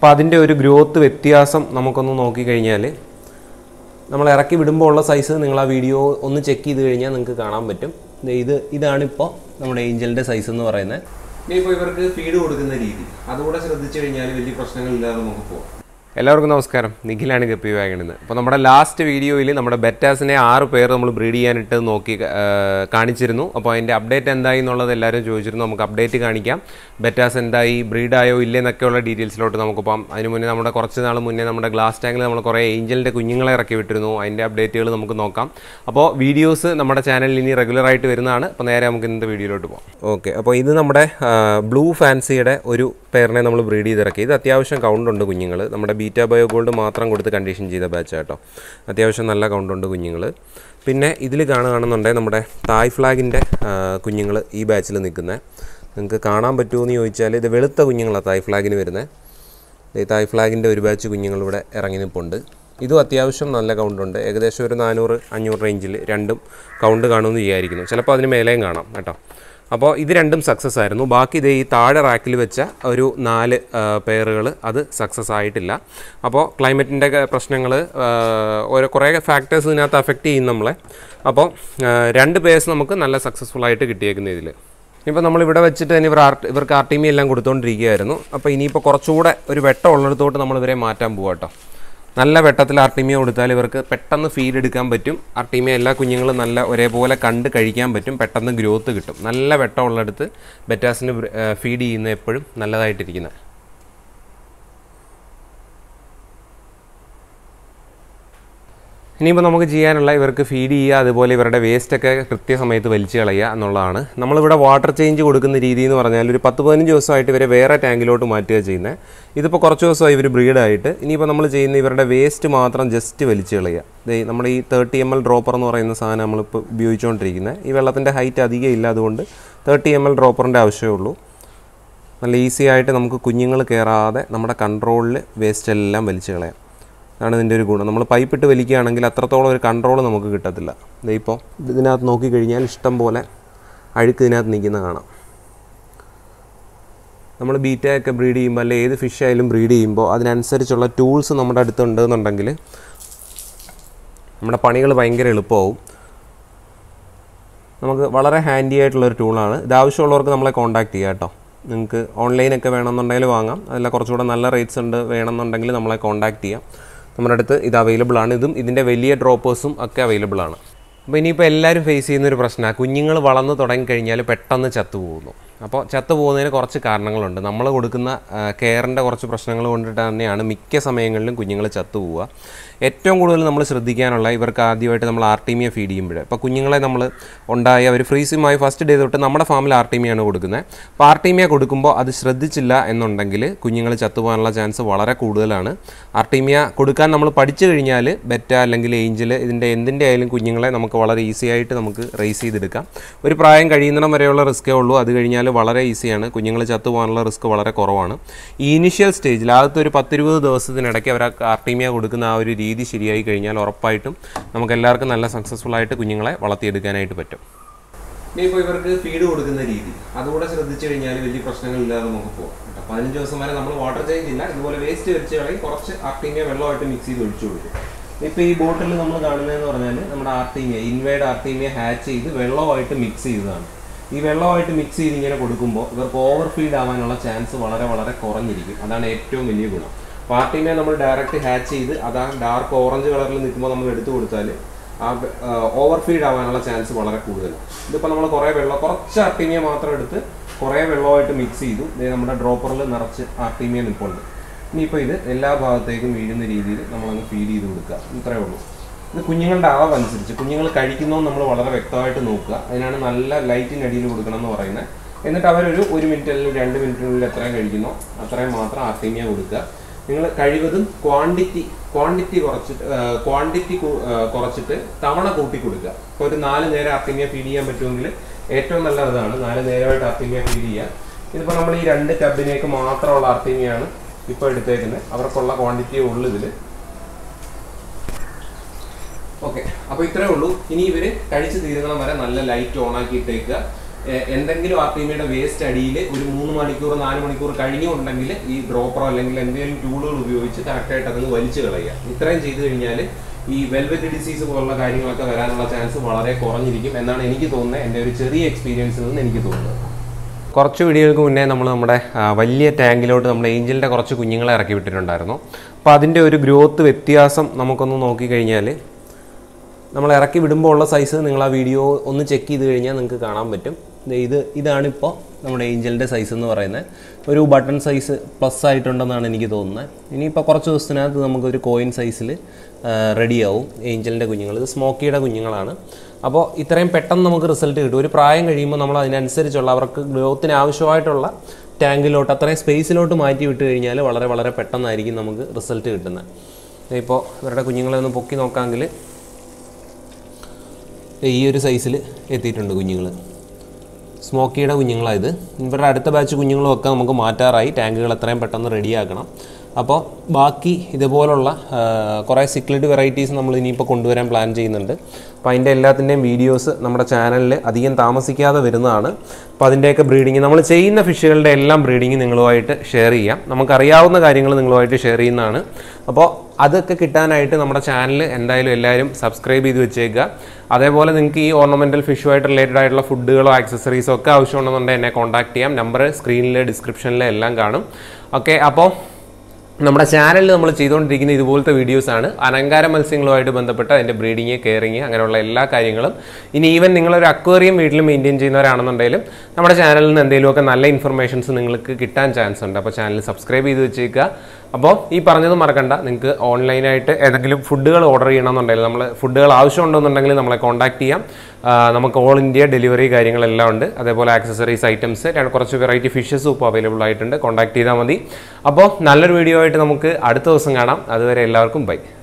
അപ്പോൾ അതിൻ്റെ ഒരു ഗ്രോത്ത് വ്യത്യാസം നമുക്കൊന്ന് നോക്കിക്കഴിഞ്ഞാൽ നമ്മൾ ഇറക്കി വിടുമ്പോൾ ഉള്ള സൈസ് നിങ്ങൾ ആ വീഡിയോ ഒന്ന് ചെക്ക് ചെയ്ത് കഴിഞ്ഞാൽ നിങ്ങൾക്ക് കാണാൻ പറ്റും ദേ ഇത് ഇതാണിപ്പോൾ നമ്മുടെ ഏഞ്ചലിൻ്റെ സൈസ് എന്ന് പറയുന്നത് ഇനിയിപ്പോൾ ഇവർക്ക് ഫീഡ് കൊടുക്കുന്ന രീതി അതുകൂടെ ശ്രദ്ധിച്ചു കഴിഞ്ഞാൽ വലിയ പ്രശ്നങ്ങളില്ലാതെ നമുക്ക് പോകാം എല്ലാവർക്കും നമസ്കാരം നിഖിലാണ് ഗപ്പി വാഗണെന്ന് അപ്പോൾ നമ്മുടെ ലാസ്റ്റ് വീഡിയോയിൽ നമ്മുടെ ബെറ്റാസിനെ ആറ് പേർ നമ്മൾ ബ്രീഡ് ചെയ്യാനിട്ട് നോക്കി ആ, കാണിച്ചിരുന്നു അപ്പോൾ അതിൻ്റെ അപ്ഡേറ്റ് എന്തായി എന്നുള്ളത് എല്ലാവരും ചോദിച്ചിരുന്നു നമുക്ക് അപ്ഡേറ്റ് കാണിക്കാം ബെറ്റാസ് എന്തായി ബ്രീഡായോ ഇല്ലേ എന്നൊക്കെയുള്ള ഡീറ്റെയിൽസിലോട്ട് നമുക്ക് പോകാം അതിന് മുന്നേ നമ്മുടെ കുറച്ച് നാൾ മുന്നേ നമ്മുടെ ഗ്ലാസ് ടാങ്കിൽ നമ്മൾ കുറേ ഏഞ്ചലിൻ്റെ കുഞ്ഞുങ്ങളെ ഇറക്കി വിട്ടിരുന്നു അതിൻ്റെ അപ്ഡേറ്റുകൾ നമുക്ക് നോക്കാം അപ്പോൾ വീഡിയോസ് നമ്മുടെ ചാനലിൽ ഇനി റെഗുലറായിട്ട് വരുന്നതാണ് അപ്പോൾ നേരെ നമുക്ക് ഇന്നത്തെ വീഡിയോയിലോട്ട് പോകാം ഓക്കെ അപ്പോൾ ഇത് നമ്മുടെ ബ്ലൂ ഫാൻസിയുടെ ഒരു പേരിനെ നമ്മൾ ബ്രീഡ് ചെയ്തിറക്കി ഇത് അത്യാവശ്യം കൗണ്ടുണ്ട് കുഞ്ഞുങ്ങൾ നമ്മുടെ ബീറ്റ ബയോ ഗോൾഡ് മാത്രം കൊടുത്ത് കണ്ടീഷൻ ചെയ്ത ബാച്ച് കേട്ടോ അത്യാവശ്യം നല്ല കൗണ്ടുണ്ട് കുഞ്ഞുങ്ങൾ പിന്നെ ഇതിൽ കാണുകയാണെന്നുണ്ടെങ്കിൽ നമ്മുടെ തായ് ഫ്ലാഗിൻ്റെ കുഞ്ഞുങ്ങൾ ഈ ബാച്ചിൽ നിൽക്കുന്നത് നിങ്ങൾക്ക് കാണാൻ പറ്റുമോ എന്ന് ചോദിച്ചാൽ ഇത് വെളുത്ത കുഞ്ഞുങ്ങളാണ് തായ് ഫ്ലാഗിന് വരുന്നത് ഈ തായ് ഫ്ലാഗിൻ്റെ ഒരു ബാച്ച് കുഞ്ഞുങ്ങൾ ഇവിടെ ഇറങ്ങി നിൽപ്പുണ്ട് ഇതും അത്യാവശ്യം നല്ല കൗണ്ടുണ്ട് ഏകദേശം ഒരു നാനൂറ് അഞ്ഞൂറ് റേഞ്ചിൽ രണ്ടും കൗണ്ട് കാണുമെന്ന് വിചാരിക്കുന്നു ചിലപ്പോൾ അതിന് മേലെയും കാണാം കേട്ടോ അപ്പോൾ ഇത് രണ്ടും സക്സസ് ആയിരുന്നു ബാക്കി ഇത് ഈ താഴെ റാക്കിൽ വെച്ച ഒരു നാല് പെയറുകൾ അത് സക്സസ് ആയിട്ടില്ല അപ്പോൾ ക്ലൈമറ്റിൻ്റെ പ്രശ്നങ്ങൾ ഓരോ കുറേ ഫാക്ടേഴ്സ് ഇതിനകത്ത് അഫക്റ്റ് ചെയ്യും നമ്മളെ അപ്പോൾ ആ, രണ്ട് പേഴ്സ് നമുക്ക് നല്ല സക്സസ്ഫുൾ ആയിട്ട് കിട്ടിയേക്കുന്ന ഇതിൽ ഇപ്പോൾ നമ്മൾ ഇവിടെ വെച്ചിട്ട് തന്നെ ഇവർ ആർട്ട് ഇവർക്ക് ആർട്ടിമി എല്ലാം കൊടുത്തുകൊണ്ടിരിക്കുകയായിരുന്നു അപ്പോൾ ഇനിയിപ്പോൾ കുറച്ചുകൂടെ ഒരു വെട്ടം ഉള്ളിടത്തോട്ട് നമ്മൾ ഇവരെ മാറ്റാൻ പോവാം കേട്ടോ നല്ല വെട്ടത്തിൽ ആർട്ടിമിയ കൊടുത്താൽ ഇവർക്ക് പെട്ടെന്ന് ഫീഡ് എടുക്കാൻ പറ്റും ആർട്ടിമിയ എല്ലാ കുഞ്ഞുങ്ങളും നല്ല ഒരേപോലെ കണ്ട് കഴിക്കാൻ പറ്റും പെട്ടെന്ന് ഗ്രോത്ത് കിട്ടും നല്ല വെട്ടം ഉള്ളിടത്ത് ബെറ്റാസിന് ഫീഡ് ചെയ്യുന്ന എപ്പോഴും നല്ലതായിട്ടിരിക്കുന്നത് ഇനിയിപ്പോൾ നമുക്ക് ചെയ്യാനുള്ള ഇവർക്ക് ഫീഡ് ചെയ്യുക അതുപോലെ ഇവരുടെ വേസ്റ്റൊക്കെ കൃത്യസമയത്ത് വലിച്ചു കളയുക എന്നുള്ളതാണ് നമ്മളിവിടെ വാട്ടർ ചേഞ്ച് കൊടുക്കുന്ന രീതി എന്ന് പറഞ്ഞാൽ ഒരു പത്ത് പതിനഞ്ച് ദിവസമായിട്ട് ഇവരെ വേറെ ടാങ്കിലോട്ട് മാറ്റുക ചെയ്യുന്നത് ഇതിപ്പോൾ കുറച്ച് ദിവസമായി ഇവർ ബ്രീഡായിട്ട് ഇനിയിപ്പോൾ നമ്മൾ ചെയ്യുന്ന ഇവരുടെ വേസ്റ്റ് മാത്രം ജസ്റ്റ് വലിച്ചു കളയുക ദേ നമ്മുടെ ഈ തേർട്ടി എം എൽ ഡ്രോപ്പർ എന്ന് പറയുന്ന സാധനം നമ്മളിപ്പോൾ ഉപയോഗിച്ചുകൊണ്ടിരിക്കുന്നത് ഈ വെള്ളത്തിൻ്റെ ഹൈറ്റ് അധികം ഇല്ല അതുകൊണ്ട് തേർട്ടി എം എൽ ഡ്രോപ്പറിൻ്റെ ആവശ്യമേ ഉള്ളൂ നല്ല ഈസി ആയിട്ട് നമുക്ക് കുഞ്ഞുങ്ങൾ കയറാതെ നമ്മുടെ കൺട്രോളിൽ വേസ്റ്റ് എല്ലാം വലിച്ചു കളയാം അതാണ് ഇതിൻ്റെ ഒരു ഗുണം നമ്മൾ പൈപ്പ് ഇട്ട് വലിക്കുകയാണെങ്കിൽ അത്രത്തോളം ഒരു കൺട്രോൾ നമുക്ക് കിട്ടത്തില്ല ദേ ഇപ്പോൾ ഇതിനകത്ത് നോക്കിക്കഴിഞ്ഞാൽ ഇഷ്ടം പോലെ അഴുക്ക് ഇതിനകത്ത് നിൽക്കുന്ന കാണാം നമ്മൾ ബീറ്റയൊക്കെ ബ്രീഡ് ചെയ്യുമ്പോൾ അല്ലെങ്കിൽ ഏത് ഫിഷ് ആയാലും ബ്രീഡ് ചെയ്യുമ്പോൾ അതിനനുസരിച്ചുള്ള ടൂൾസ് നമ്മുടെ അടുത്തുണ്ട് എന്നുണ്ടെങ്കിൽ നമ്മുടെ പണികൾ ഭയങ്കര എളുപ്പമാവും നമുക്ക് വളരെ ഹാൻഡി ആയിട്ടുള്ളൊരു ടൂളാണ് ഇത് ആവശ്യമുള്ളവർക്ക് നമ്മളെ കോൺടാക്ട് ചെയ്യാം കേട്ടോ നിങ്ങൾക്ക് ഓൺലൈനൊക്കെ വേണമെന്നുണ്ടെങ്കിൽ വാങ്ങാം അതല്ല കുറച്ചുകൂടെ നല്ല റേറ്റ്സ് ഉണ്ട് വേണമെന്നുണ്ടെങ്കിൽ നമ്മളെ കോൺടാക്ട് ചെയ്യാം നമ്മുടെ അടുത്ത് ഇത് അവൈലബിൾ ആണ് ഇതും ഇതിൻ്റെ വലിയ ഡ്രോപ്പേഴ്സും ഒക്കെ അവൈലബിൾ ആണ് അപ്പോൾ ഇനിയിപ്പോൾ എല്ലാവരും ഫേസ് ചെയ്യുന്ന ഒരു പ്രശ്നമാണ് കുഞ്ഞുങ്ങൾ വളർന്നു തുടങ്ങിക്കഴിഞ്ഞാൽ പെട്ടെന്ന് ചത്തു പോകുന്നു അപ്പോൾ ചത്തു പോകുന്നതിന് കുറച്ച് കാരണങ്ങളുണ്ട് നമ്മൾ കൊടുക്കുന്ന കെയറിൻ്റെ കുറച്ച് പ്രശ്നങ്ങൾ കൊണ്ടിട്ട് തന്നെയാണ് മിക്ക സമയങ്ങളിലും കുഞ്ഞുങ്ങൾ ചത്തു പോവുക ഏറ്റവും കൂടുതൽ നമ്മൾ ശ്രദ്ധിക്കാനുള്ള ഇവർക്ക് ആദ്യമായിട്ട് നമ്മൾ ആർട്ടീമിയ ഫീഡ് ചെയ്യുമ്പോൾ ഇപ്പോൾ കുഞ്ഞുങ്ങളെ നമ്മൾ ഉണ്ടായ ഒരു ഫ്രീസുമായി ഫസ്റ്റ് ഡേ തൊട്ട് നമ്മുടെ ഫാമിൽ ആർട്ടീമിയാണ് കൊടുക്കുന്നത് അപ്പോൾ ആർട്ടീമിയ കൊടുക്കുമ്പോൾ അത് ശ്രദ്ധിച്ചില്ല എന്നുണ്ടെങ്കിൽ കുഞ്ഞുങ്ങൾ ചത്തുപോകാനുള്ള ചാൻസ് വളരെ കൂടുതലാണ് ആർട്ടീമിയ കൊടുക്കാൻ നമ്മൾ പഠിച്ചു കഴിഞ്ഞാൽ ബെറ്റ അല്ലെങ്കിൽ ഏഞ്ചൽ ഇതിൻ്റെ എന്തിൻ്റെ ആയാലും കുഞ്ഞുങ്ങളെ നമുക്ക് വളരെ ഈസി ആയിട്ട് നമുക്ക് റേസ് ചെയ്തെടുക്കാം ഒരു പ്രായം കഴിയുന്നിടം വരെയുള്ള റിസ്ക്കേ ഉള്ളൂ അത് കഴിഞ്ഞാൽ വളരെ ഈസിയാണ് കുഞ്ഞുങ്ങൾ ചത്തുപോകാനുള്ള റിസ്ക് വളരെ കുറവാണ് ഈ ഇനിഷ്യൽ സ്റ്റേജിൽ ആദ്യത്തെ ഒരു പത്തിരുപത് ദിവസത്തിനിടയ്ക്ക് അവർ ആർട്ടീമിയ കൊടുക്കുന്ന ആ ഒരു രീതി ശരിയായി കഴിഞ്ഞാൽ ഉറപ്പായിട്ടും നമുക്ക് എല്ലാവർക്കും നല്ല സക്സസ്ഫുൾ ആയിട്ട് കുഞ്ഞുങ്ങളെ വളർത്തിയെടുക്കാനായിട്ട് പറ്റും ഇനിയിപ്പോൾ ഇവർക്ക് ഫീഡ് കൊടുക്കുന്ന രീതി അതുകൂടെ ശ്രദ്ധിച്ചു കഴിഞ്ഞാൽ വലിയ പ്രശ്നങ്ങളില്ലാതെ നമുക്ക് പോകാം കേട്ടോ പതിനഞ്ച് ദിവസം വരെ നമ്മൾ വാട്ടർ ചേഞ്ച് ഇല്ല ഇതുപോലെ വേസ്റ്റ് വെച്ച് കളയും കുറച്ച് ആർട്ടീമിയ വെള്ളമായിട്ട് മിക്സ് ചെയ്ത് ഒഴിച്ചു കൊടുക്കും ഇപ്പോൾ ഈ ബോട്ടിൽ നമ്മൾ കാണുന്നതെന്ന് പറഞ്ഞാൽ നമ്മുടെ ആർട്ടീമിയ ഇൻവേഡ് ആർട്ടീമിയ ഹാച്ച് ചെയ്ത് വെള്ളമായിട്ട് മിക്സ് ചെയ്തതാണ് ഈ വെള്ളമായിട്ട് മിക്സ് ചെയ്ത് ഇങ്ങനെ കൊടുക്കുമ്പോൾ ഇവർക്ക് ഓവർ ഫീഡ് ആവാനുള്ള ചാൻസ് വളരെ വളരെ കുറഞ്ഞിരിക്കും അതാണ് ഏറ്റവും വലിയ ഗുണം പാർട്ടീനെ നമ്മൾ ഡയറക്റ്റ് ഹാച്ച് ചെയ്ത് അതാ ഡാർക്ക് ഓറഞ്ച് കളറിൽ നിൽക്കുമ്പോൾ നമ്മൾ എടുത്തു കൊടുത്താൽ ആ ഓവർ ഫീഡ് ആവാനുള്ള ചാൻസ് വളരെ കൂടുതലാണ് ഇതിപ്പോൾ നമ്മൾ കുറേ വെള്ളം കുറച്ച് ആർട്ടീമിയ മാത്രം എടുത്ത് കുറേ വെള്ളമായിട്ട് മിക്സ് ചെയ്തു ദേ നമ്മുടെ ഡ്രോപ്പറിൽ നിറച്ച് ആർട്ടീമിയ നിൽപ്പുണ്ട് ഇനിയിപ്പോൾ ഇത് എല്ലാ ഭാഗത്തേക്കും വീഴുന്ന രീതിയിൽ നമ്മളങ്ങ് ഫീഡ് ചെയ്ത് കൊടുക്കുക ഇത്രയേ ഉള്ളൂ ഇത് കുഞ്ഞുങ്ങളുടെ അളവ് അനുസരിച്ച് കുഞ്ഞുങ്ങൾ കഴിക്കുന്നോ നമ്മൾ വളരെ വ്യക്തമായിട്ട് നോക്കുക അതിനാണ് നല്ല ലൈറ്റിനടിയിൽ കൊടുക്കണം എന്ന് പറയുന്നത് എന്നിട്ട് അവരൊരു ഒരു മിനിറ്റ് അല്ലെങ്കിൽ രണ്ട് മിനിറ്റിനുള്ളിൽ എത്രയും കഴിക്കുന്നോ അത്രയും മാത്രം ആർട്ടീമിയ കൊടുക്കുക നിങ്ങൾ കഴിവതും ക്വാണ്ടിറ്റി ക്വാണ്ടിറ്റി കുറച്ചിട്ട് ക്വാണ്ടിറ്റി കുറച്ചിട്ട് തവണ കൂട്ടി കൊടുക്കുക ഇപ്പോൾ ഒരു നാല് നേരം ആർട്ടീമിയ ഫീഡ് ചെയ്യാൻ പറ്റുമെങ്കിൽ ഏറ്റവും നല്ല ഇതാണ് നാല് നേരമായിട്ട് ആർട്ടീമിയ ഫീഡ് ചെയ്യുക ഇതിപ്പോൾ നമ്മൾ ഈ രണ്ട് ടബിനേക്ക് മാത്രമുള്ള ആർട്ടീമിയാണ് ഇപ്പോൾ എടുത്തേക്കുന്നത് അവർക്കുള്ള ക്വാണ്ടിറ്റിയേ ഉള്ളൂ ഇതിൽ ഓക്കെ അപ്പോൾ ഇത്രേ ഉള്ളൂ ഇനി ഇവര് കഴിച്ചു തീരുന്നിടം വരെ നല്ല ലൈറ്റ് ഓൺ ആക്കി ഇട്ടേക്കുക എ- എന്തെങ്കിലും ആർട്ടിമിയുടെ വേസ്റ്റ് അടിയിൽ ഒരു മൂന്ന് മണിക്കൂർ നാല് മണിക്കൂർ കഴിഞ്ഞുണ്ടെങ്കിൽ ഈ ഡ്രോപ്പറോ അല്ലെങ്കിൽ എന്തെങ്കിലും ടൂളുകൾ ഉപയോഗിച്ച് കറക്റ്റായിട്ട് അതങ്ങ് വലിച്ചു കളയുക ഇത്രയും ചെയ്തു കഴിഞ്ഞാൽ ഈ വെൽവെറ്റ് ഡിസീസ് പോലുള്ള കാര്യങ്ങളൊക്കെ വരാനുള്ള ചാൻസ് വളരെ കുറഞ്ഞിരിക്കും എന്നാണ് എനിക്ക് തോന്നുന്നത് എൻ്റെ ഒരു ചെറിയ എക്സ്പീരിയൻസിൽ നിന്ന് എനിക്ക് തോന്നുന്നത് കുറച്ച് വീഡിയോകൾക്ക് മുന്നേ നമ്മൾ നമ്മുടെ ആ, വലിയ ടാങ്കിലോട്ട് നമ്മുടെ ഏഞ്ചലിൻ്റെ കുറച്ച് കുഞ്ഞുങ്ങളെ ഇറക്കി വിട്ടിട്ടുണ്ടായിരുന്നു അപ്പോൾ അതിൻ്റെ ഒരു ഗ്രോത്ത് വ്യത്യാസം നമുക്കൊന്ന് നോക്കിക്കഴിഞ്ഞാൽ നമ്മൾ ഇറക്കി വിടുമ്പോൾ ഉള്ള സൈസ് നിങ്ങൾ ആ വീഡിയോ ഒന്ന് ചെക്ക് ചെയ്ത് കഴിഞ്ഞാൽ നിങ്ങൾക്ക് കാണാൻ പറ്റും ദേ ഇത് ഇതാണിപ്പോൾ നമ്മുടെ ഏഞ്ചലിൻ്റെ സൈസ് എന്ന് പറയുന്നത് ഒരു ബട്ടൺ സൈസ് പ്ലസ് ആയിട്ടുണ്ടെന്നാണ് എനിക്ക് തോന്നുന്നത് ഇനിയിപ്പോൾ കുറച്ച് ദിവസത്തിനകത്ത് നമുക്കൊരു കോയിൻ സൈസിൽ റെഡിയാവും ഏഞ്ചലിൻ്റെ കുഞ്ഞുങ്ങൾ ഇത് സ്മോക്കിയുടെ കുഞ്ഞുങ്ങളാണ് അപ്പോൾ ഇത്രയും പെട്ടെന്ന് നമുക്ക് റിസൾട്ട് കിട്ടും ഒരു പ്രായം കഴിയുമ്പോൾ നമ്മൾ അതിനനുസരിച്ചുള്ള അവർക്ക് ഗ്രോത്തിന് ആവശ്യമായിട്ടുള്ള ടാങ്കിലോട്ട് അത്രയും സ്പേസിലോട്ട് മാറ്റി വിട്ട് കഴിഞ്ഞാൽ വളരെ വളരെ പെട്ടെന്നായിരിക്കും നമുക്ക് റിസൾട്ട് കിട്ടുന്നത് ഇപ്പോൾ ഇവരുടെ കുഞ്ഞുങ്ങളെ ഒന്ന് പൊക്കി നോക്കാമെങ്കിൽ ഈ ഒരു സൈസിൽ എത്തിയിട്ടുണ്ട് കുഞ്ഞുങ്ങൾ സ്മോക്കിയുടെ കുഞ്ഞുങ്ങളായത് ഇവരുടെ അടുത്ത ബാച്ച് കുഞ്ഞുങ്ങളും ഒക്കെ നമുക്ക് മാറ്റാറായി ടാങ്കുകൾ എത്രയും പെട്ടെന്ന് റെഡിയാക്കണം അപ്പോൾ ബാക്കി ഇതുപോലുള്ള ആ, കുറേ സിക്ലിഡ് വെറൈറ്റീസ് നമ്മൾ ഇനിയിപ്പോൾ കൊണ്ടുവരാൻ പ്ലാൻ ചെയ്യുന്നുണ്ട് അപ്പോൾ അതിൻ്റെ എല്ലാത്തിൻ്റെയും വീഡിയോസ് നമ്മുടെ ചാനലിൽ അധികം താമസിക്കാതെ വരുന്നതാണ് അപ്പോൾ അതിൻ്റെയൊക്കെ ബ്രീഡിങ് നമ്മൾ ചെയ്യുന്ന ഫിഷുകളുടെ എല്ലാം ബ്രീഡിങ് നിങ്ങളുമായിട്ട് ഷെയർ ചെയ്യാം നമുക്കറിയാവുന്ന കാര്യങ്ങൾ നിങ്ങളുമായിട്ട് ഷെയർ ചെയ്യുന്നതാണ് അപ്പോൾ അതൊക്കെ കിട്ടാനായിട്ട് നമ്മുടെ ചാനൽ എന്തായാലും എല്ലാവരും സബ്സ്ക്രൈബ് ചെയ്ത് വെച്ചേക്കുക അതേപോലെ നിങ്ങൾക്ക് ഈ ഓർണമെൻറ്റൽ ഫിഷുമായിട്ട് റിലേറ്റഡ് ആയിട്ടുള്ള ഫുഡുകളോ ആക്സസറീസോ ഒക്കെ ആവശ്യമുണ്ടെന്നുണ്ടെങ്കിൽ എന്നെ കോൺടാക്ട് ചെയ്യാം നമ്പർ സ്ക്രീനിൽ ഡിസ്ക്രിപ്ഷനിൽ എല്ലാം കാണും ഓക്കെ അപ്പോൾ നമ്മുടെ ചാനലിൽ നമ്മൾ ചെയ്തുകൊണ്ടിരിക്കുന്ന ഇതുപോലത്തെ വീഡിയോസാണ് അലങ്കാര മത്സ്യങ്ങളുമായിട്ട് ബന്ധപ്പെട്ട അതിൻ്റെ ബ്രീഡിങ് കെയറിങ് അങ്ങനെയുള്ള എല്ലാ കാര്യങ്ങളും ഇനി ഈവൻ നിങ്ങളൊരു അക്വേറിയം വീട്ടിൽ മെയിൻറ്റെയിൻ ചെയ്യുന്നവരാണെന്നുണ്ടെങ്കിലും നമ്മുടെ ചാനലിൽ നിന്ന് എന്തെങ്കിലുമൊക്കെ നല്ല ഇൻഫർമേഷൻസ് നിങ്ങൾക്ക് കിട്ടാൻ ചാൻസ് ഉണ്ട് അപ്പോൾ ചാനൽ സബ്സ്ക്രൈബ് ചെയ്ത് വെച്ചേക്കുക അപ്പോൾ ഈ പറഞ്ഞത് മറക്കണ്ട നിങ്ങൾക്ക് ഓൺലൈനായിട്ട് ഏതെങ്കിലും ഫുഡുകൾ ഓർഡർ ചെയ്യണമെന്നുണ്ടെങ്കിൽ നമ്മൾ ഫുഡുകൾ ആവശ്യമുണ്ടെന്നുണ്ടെങ്കിൽ നമ്മളെ കോൺടാക്ട് ചെയ്യാം ആ, നമുക്ക് ഓൾ ഇന്ത്യ ഡെലിവറി കാര്യങ്ങളെല്ലാം ഉണ്ട് അതേപോലെ ആക്സസറീസ് ഐറ്റംസ് കുറച്ച് വെറൈറ്റി ഫിഷസും ഇപ്പോൾ അവൈലബിൾ ആയിട്ടുണ്ട് കോൺടാക്ട് ചെയ്താൽ മതി അപ്പോൾ നല്ലൊരു വീഡിയോ ആയിട്ട് നമുക്ക് അടുത്ത ദിവസം കാണാം അതുവരെ എല്ലാവർക്കും ബൈ